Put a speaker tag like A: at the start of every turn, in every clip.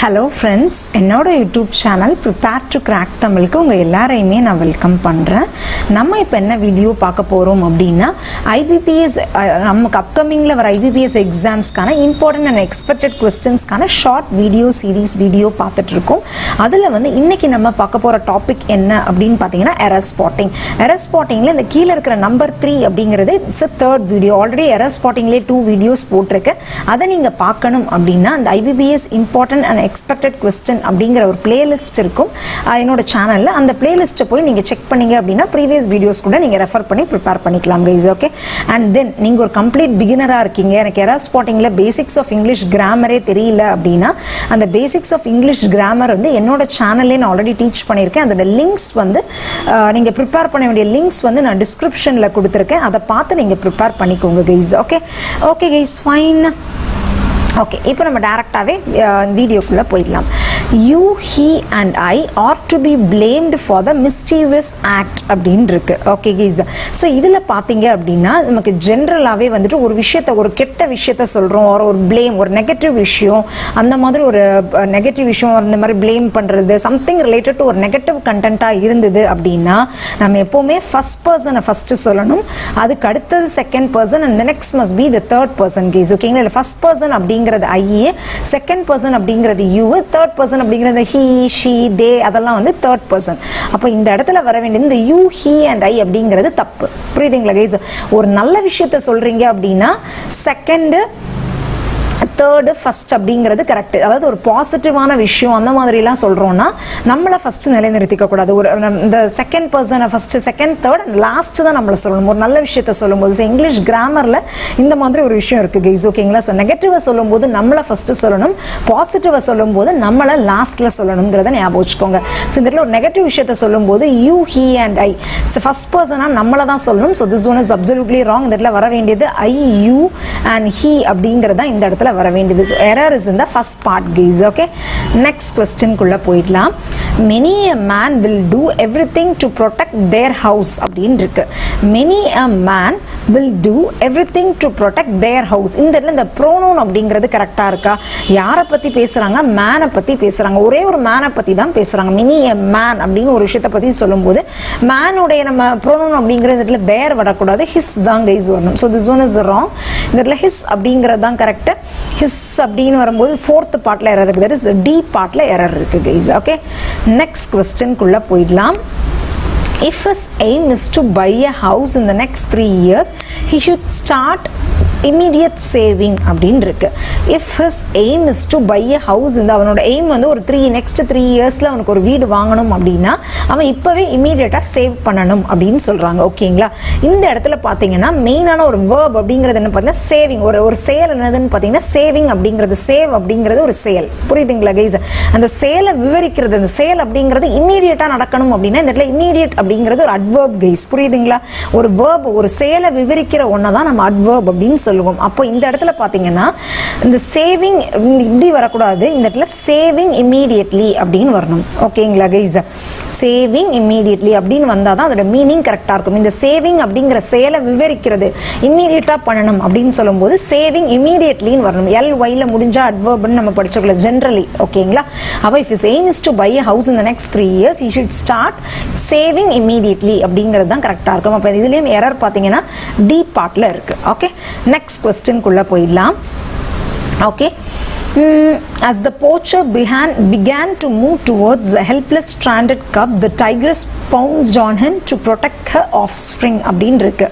A: Hello friends என்னோட YouTube channel prepare to crack தமிழுக்கு உங்கள் எல்லாரையுமே நான் வெல்கம் பண்ணுறேன் நம்ம இப்போ என்ன வீடியோ பார்க்க போகிறோம் அப்படின்னா ஐபிபிஎஸ் நமக்கு அப்கமிங்கில் வர ஐபிபிஎஸ் எக்ஸாம்ஸ்க்கான இம்பார்ட்டன்ட் அண்ட் எக்ஸ்பெக்டட் கொஸ்டின்ஸ்க்கான ஷார்ட் வீடியோ சீரீஸ் வீடியோ பார்த்துட்ருக்கோம் அதில் வந்து இன்றைக்கி நம்ம பார்க்க போகிற டாபிக் என்ன அப்படின்னு பார்த்தீங்கன்னா எரர் ஸ்பாட்டிங் எரர் ஸ்பாட்டிங்கில் இந்த கீழே இருக்கிற நம்பர் த்ரீ அப்படிங்கிறது it's a third video already error ஸ்பாட்டிங்லேயே டூ வீடியோஸ் போட்டிருக்கேன் அதை நீங்கள் பார்க்கணும் அப்படின்னா அந்த IBPS important and expected question அப்படிங்கிற ஒரு பிளேலிஸ்ட் இருக்கும் அஹ் என்னோட சேனலில் அந்த பிளேலிஸ்ட்டை போய் நீங்கள் செக் பண்ணீங்க அப்படின்னா ப்ரீவியஸ் வீடியோஸ் கூட நீங்கள் ரெஃபர் பண்ணி ப்ரிப்பேர் பண்ணிக்கலாம் கைஸ் ஓகே அண்ட் தென் நீங்கள் ஒரு கம்ப்ளீட் பிகினராக இருக்கீங்க எனக்கு எரர் ஸ்பாட்டிங்கில் பேசிக்ஸ் ஆஃப் இங்கிலீஷ் கிராமரே தெரியல அப்படின்னா அந்த பேசிக்ஸ் ஆஃப் இங்கிலீஷ் கிராமர் வந்து என்னோட சேனல்லே நான் ஆல்ரெடி டீச் பண்ணியிருக்கேன் அதோட லிங்க்ஸ் வந்து நீங்கள் ப்ரிப்பேர் பண்ண வேண்டிய லிங்க்ஸ் வந்து நான் டிஸ்கிரிப்ஷனில் கொடுத்துருக்கேன் அதை பார்த்து நீங்கள் ப்ரிப்பேர் பண்ணிக்கோங்க guys okay okay guys fine okay இப்போ நம்ம டேரெக்டாகவே வீடியோக்குள்ளே போயிடலாம் you he and I are to be blamed for the mischievous act அப்படின்னு இருக்கு ஓகே கீஸ் ஸோ இதில் பார்த்தீங்க அப்படின்னா நமக்கு ஜென்ரலாகவே வந்துட்டு ஒரு விஷயத்த ஒரு கெட்ட விஷயத்த சொல்கிறோம் ஒரு ஒரு பிளேம் ஒரு நெகட்டிவ் விஷயம் அந்த மாதிரி ஒரு நெகட்டிவ் விஷயம் இந்த மாதிரி பிளேம் பண்ணுறது சம்திங் ரிலேட்டட் டு ஒரு நெகட்டிவ் கண்டென்ட்டாக இருந்தது அப்படின்னா நம்ம எப்போவுமே ஃபர்ஸ்ட் பர்சனை ஃபஸ்ட்டு சொல்லணும் அதுக்கு அடுத்தது second person and next must be the third person case ஓகேங்களா இல்லை ஃபர்ஸ்ட் பர்சன் அப்படிங்கிறது ஐயே செகண்ட் பர்சன் அப்படிங்கிறது யூ தேர்ட் பர்சன் அப்படிங்கிறது ஹீ ஷீ தே அதெல்லாம் வந்து தேர்ட் பர்சன் அப்போ இந்த இடத்துல வர வேண்டியது இந்த யூ ஹீ அண்ட் ஐ அப்படிங்கிறது தப்பு புரியுதுங்களா கைஸ் ஒரு நல்ல விஷயத்த சொல்றீங்க அப்படின்னா செகண்டு தேர்டு ஃபஸ்ட் அப்படிங்கிறது கரெக்ட் அதாவது ஒரு பாசிட்டிவான விஷயம் அந்த மாதிரிலாம் சொல்கிறோன்னா நம்மளை ஃபஸ்ட்டு நிலைநிறுத்திக்க கூடாது ஒரு நம் இந்த செகண்ட் பர்சனை first second third and last தான் நம்மளை சொல்லணும் ஒரு நல்ல விஷயத்த சொல்லும்போது ஸோ இங்கிலீஷ் கிராமரில் இந்த மாதிரி ஒரு விஷயம் இருக்குது கைஸ் ஓகேங்களா ஸோ நெகட்டிவை சொல்லும்போது நம்மளை ஃபஸ்ட்டு சொல்லணும் பாசிட்டிவை சொல்லும்போது நம்மளை லாஸ்ட்டில் சொல்லணுங்கிறத ஞாபகம் வச்சுக்கோங்க ஸோ இந்த இடத்துல ஒரு நெகட்டிவ் விஷயத்த சொல்லும்போது you he and I so first பர்சனாக நம்மளை தான் சொல்லணும் so this one is absolutely wrong இந்த இடத்துல வர வேண்டியது ஐ யூ அண்ட் ஹீ அப்படிங்கிறதா இந்த இடத்துல வர வேண்டியது so error is in the first part case okay next கொஸ்டின்குள்ளே போயிடலாம் many a man will do everything to protect their house அப்படின்னு இருக்கு many a man will do everything to protect their house இந்த இடத்துல இந்த pronoun அப்படிங்கிறது கரெக்டாக இருக்கா யாரை பற்றி பேசுகிறாங்க மேனை பற்றி பேசுகிறாங்க ஒரே ஒரு மேனை பற்றி தான் பேசுகிறாங்க மினி எ மேன் அப்படின்னு ஒரு விஷயத்தை பற்றி சொல்லும்போது மேனுடைய நம்ம ப்ரோனோன் அப்படிங்கிற இடத்துல தேர் வரக்கூடாது ஹிஸ் தான் கைஸ் வரணும் so this one is wrong இந்த இடத்துல ஹிஸ் அப்படிங்கிறது தான் கரெக்டு ஹிஸ் அப்படின்னு வரும்போது ஃபோர்த் பார்ட்டில் எரர் இருக்குது தட் இஸ் டி பார்ட்டில் எரர் இருக்குது கைஸ் ஓகே நெக்ஸ்ட் கொஸ்டின்குள்ளே போயிடலாம் if his aim is to buy a house in the next three years he should start immediate saving அப்படின்னு இருக்கு if his aim is to buy a house இந்த அவனோட aim வந்து ஒரு three next three இயர்ஸில் அவனுக்கு ஒரு வீடு வாங்கணும் அப்படின்னா அவன் இப்போவே இமீடியட்டாக சேவ் பண்ணணும் அப்படின்னு சொல்கிறாங்க ஓகேங்களா இந்த இடத்துல பார்த்தீங்கன்னா மெயினான ஒரு வேர்ப் அப்படிங்கிறது என்ன பார்த்தீங்கன்னா சேவிங் ஒரு ஒரு செயல் என்னதுன்னு பார்த்தீங்கன்னா சேவிங் அப்படிங்கிறது சேவ் அப்படிங்கிறது ஒரு செயல் புரியுதுங்களா கைஸ் அந்த செயலை விவரிக்கிறது அந்த செயல் அப்படிங்கிறது இமீடியட்டாக நடக்கணும் அப்படின்னா இந்த இடத்துல இமீடியட் அப்படிங்கிறது ஒரு அட்வர்ப் கைஸ் புரியுதுங்களா ஒரு வேர்ப் ஒரு செயலை விவரிக்கிற ஒன்றை தான் நம்ம அட்வர்ப் அப்படின்னு சொல்லுவோம் அப்போ இந்த இடத்துல பார்த்தீங்கன்னா இந்த சேவிங் இப்படி வரக்கூடாது இந்த இடத்துல சேவிங் இமீடியட்லி அப்படின்னு வரணும் ஓகேங்களா கைஸ் சேவிங் இமீடியட்லி அப்படின்னு வந்தால் தான் அதோட மீனிங் கரெக்டாக இருக்கும் இந்த சேவிங் அப்படிங்கிற செயலை விவரிக்கிறது இம்மீடியட்டாக பண்ணணும் அப்படின்னு சொல்லும்போது சேவிங் இமீடியட்லின்னு வரணும் எல் ஒய்ல முடிஞ்சா அட்வர்ப்னு நம்ம படிச்சுக்கலாம் ஜென்ரலி ஓகேங்களா அப்போ if is aim is to buy a house இந்த next three years you should start saving immediately அப்படிங்கிறது தான் கரெக்டாக இருக்கும் அப்போ இதுலேயும் எரர் பார்த்தீங்கன்னா டி பார்ட்டில் இருக்குது ஓகே நெக்ஸ்ட் கொஸ்டின்குள்ளே போயிடலாம் okay Mm, as the poacher began, began to move towards the helpless stranded cub, the tigress pounced on him to protect her offspring. அப்படின்னு இருக்கு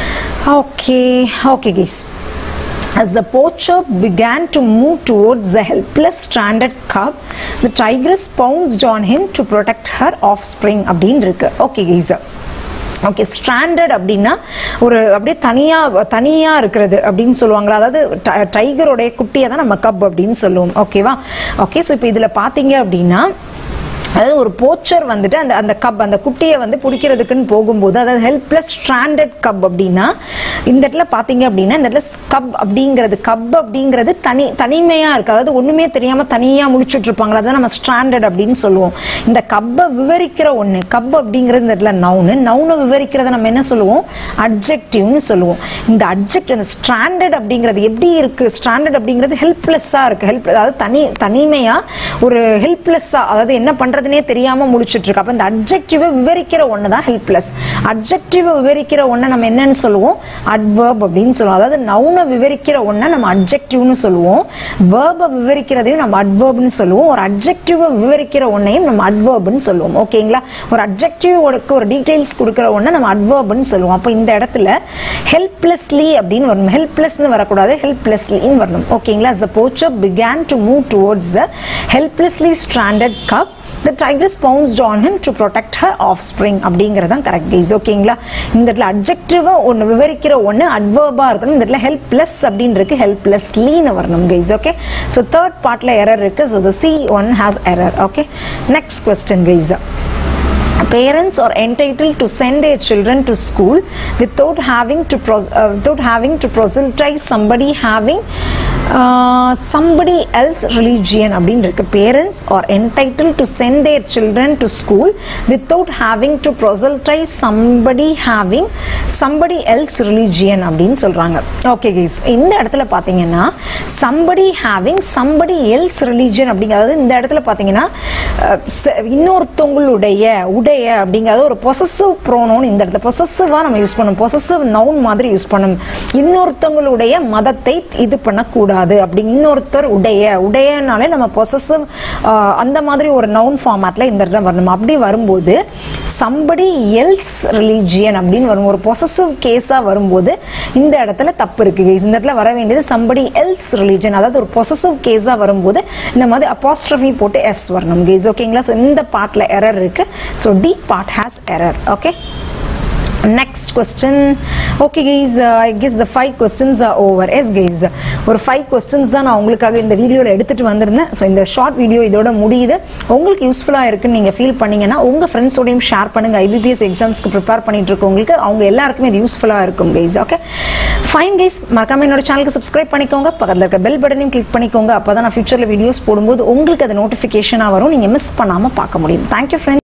A: okay okay case As the poacher began to move towards the helpless stranded cub, the tigress pounced on him to protect her offspring. அப்படின்னு இருக்கு okay case okay stranded அப்படின்னா ஒரு அப்படியே தனியாக தனியாக இருக்கிறது அப்படின்னு சொல்லுவாங்களா அதாவது டைகருடைய குட்டியை தான் நம்ம கப் அப்படின்னு சொல்லுவோம் ஓகேவா ஓகே ஸோ இப்போ இதில் பார்த்தீங்க அப்படின்னா அதாவது ஒரு போச்சர் வந்துட்டு அந்த அந்த கப் அந்த குட்டியை வந்து பிடிக்கிறதுக்குன்னு போகும்போது அதாவது ஹெல்ப்லெஸ் ஸ்ட்ராண்டட் கப் அப்படின்னா இந்த இடத்துல பார்த்தீங்க அப்படின்னா இந்த இடத்துல கப் அப்படிங்கிறது கப் அப்படிங்கிறது தனி தனிமையாக இருக்குது அதாவது ஒன்றுமே தெரியாமல் தனியாக முடிச்சுட்டு இருப்பாங்களா அதான் நம்ம ஸ்ட்ராண்டட் அப்படின்னு சொல்லுவோம் இந்த கப்பை விவரிக்கிற ஒன்று கப் அப்படிங்கிறது இந்த இடத்துல நவுனு நவுனை விவரிக்கிறத நம்ம என்ன சொல்லுவோம் அட்ஜெக்டிவ்னு சொல்லுவோம் இந்த அட்ஜெக்ட் அந்த ஸ்ட்ராண்டட் அப்படிங்கிறது எப்படி இருக்குது ஸ்ட்ராண்டட் அப்படிங்கிறது ஹெல்ப்லெஸ்ஸாக இருக்குது ஹெல்ப் அதாவது தனி தனிமையாக ஒரு ஹெல்ப்லெஸ்ஸாக அதாவது என்ன பண்ணுறதுனே தெரியாமல் முடிச்சுட்டு இருக்கு அப்போ இந்த அட்ஜெக்டிவை விவரிக்கிற ஒன்று தான் ஹெல்ப்லெஸ் அட்ஜெக்டிவை விவரிக்கிற ஒன்றை நம்ம என்னன்னு சொல்லுவோம் அட்வர்ப் அப்படின்னு சொல்லுவோம் அதாவது நவுனை விவரிக்கிற ஒன்றை நம்ம அட்ஜெக்டிவ்னு சொல்லுவோம் வேர்பை விவரிக்கிறதையும் நம்ம அட்வர்ப்னு சொல்லுவோம் ஒரு அட்ஜெக்டிவை விவரிக்கிற ஒன்றையும் நம்ம அட்வர்ப்னு சொல்லுவோம் ஓகேங்களா ஒரு அட்ஜெக்டிவோடக்கு ஒரு டீடைல்ஸ் கொடுக்குற ஒன்றை நம்ம அட்வர்ப்னு சொல்லுவோம் அப்போ இந்த இடத்துல ஹெல்ப்லெஸ்லி அப்படின்னு வரணும் ஹெல்ப்லெஸ்னு வரக்கூடாது ஹெல்ப்லெஸ்லின்னு வரணும் ஓகேங்களா as the poacher began to move towards the helplessly stranded cub the tigress pounced on him to protect her offspring அப்படிங்கிறது தான் கரெக்ட் கைஸ் ஓகேங்களா இந்த இடத்துல அட்ஜெக்டிவா ஒன்று விவரிக்கிற ஒன்று அட்வர்பாக இருக்கணும் இந்த இடத்துல ஹெல்ப்லெஸ் அப்படின்னு இருக்கு ஹெல்ப்லெஸ்லின்னு வரணும் கைஸ் ஓகே ஸோ தேர்ட் பார்ட்ல எரர் இருக்கு so the C one has error okay next question guys parents are entitled to send their children to school without having to pros- uh, without having to proselytize somebody having uh, somebody else religion அப்படின்னு இருக்கு parents are entitled to send their children to school without having to proselytize somebody having somebody else religion அப்படின்னு சொல்றாங்க okay guys இந்த இடத்துல பாத்தீங்கன்னா somebody having somebody else religion அப்படிங்கிறது இந்த இடத்துல பாத்தீங்கன்னா அஹ், ச- இன்னொருத்தவங்களுடைய உடைய அப்படிங்கிறது ஒரு பொசசிவ் ப்ரோனோன் இந்த இடத்துல பொசசிவா நம்ம யூஸ் பண்ணணும் பொசசிவ் நவுன் மாதிரி யூஸ் பண்ணணும் இன்னொருத்தவங்களுடைய மதத்தை இது பண்ணக்கூடாது அப்படி இன்னொருத்தர் உடைய உடையனாலே நம்ம பொசசிவ் அந்த மாதிரி ஒரு நவுன் ஃபார்மேட்ல இந்த இடத்துல வரணும் அப்படி வரும்போது சம்படி எல்ஸ் ரிலீஜியன் அப்படின்னு வரும் ஒரு பொசசிவ் கேஸா வரும்போது இந்த இடத்துல தப்பு இருக்கு guys. இந்த இடத்துல வர வேண்டியது சம்படி எல்ஸ் ரிலீஜன் அதாவது ஒரு பொசசிவ் கேஸா வரும்போது இந்த மாதிரி apostrophe போட்டு எஸ் வரணும் கேஸ் ஓகேங்களா ஸோ இந்த பார்ட்ல எரர் இருக்கு so D part has error okay next question okay guys uh, i guess the five questions are over yes guys ஒரு ஃபைவ் கொஸ்டின்ஸ் தான் நான் உங்களுக்காக இந்த வீடியோவில் எடுத்துட்டு வந்திருந்தேன் ஸோ இந்த ஷார்ட் வீடியோ இதோட முடியுது உங்களுக்கு யூஸ்ஃபுல்லாக இருக்குன்னு நீங்கள் ஃபீல் பண்ணீங்கன்னா உங்கள் ஃப்ரெண்ட்ஸோடையும் ஷேர் பண்ணுங்க ஐபிபிஎஸ் எக்ஸாம்ஸ்க்கு ப்ரிப்பேர் பண்ணிட்டு இருக்கவங்களுக்கு அவங்க எல்லாருக்குமே இது யூஸ்ஃபுல்லாக இருக்கும் கைஸ் ஓகே ஃபைன் கைஸ் மறக்காம என்னோட சேனலுக்கு சப்ஸ்கிரைப் பண்ணிக்கோங்க பக்கத்தில் இருக்க பெல் பட்டனையும் கிளிக் பண்ணிக்கோங்க அப்போ தான் நான் ஃபியூச்சரில் வீடியோஸ் போடும்போது உங்களுக்கு அது நோட்டிஃபிகேஷனாக வரும் நீங்கள் மிஸ் பண்ணாமல் பார்க்க முடியும் தேங்க்யூ ஃப்ரெண்ட்ஸ்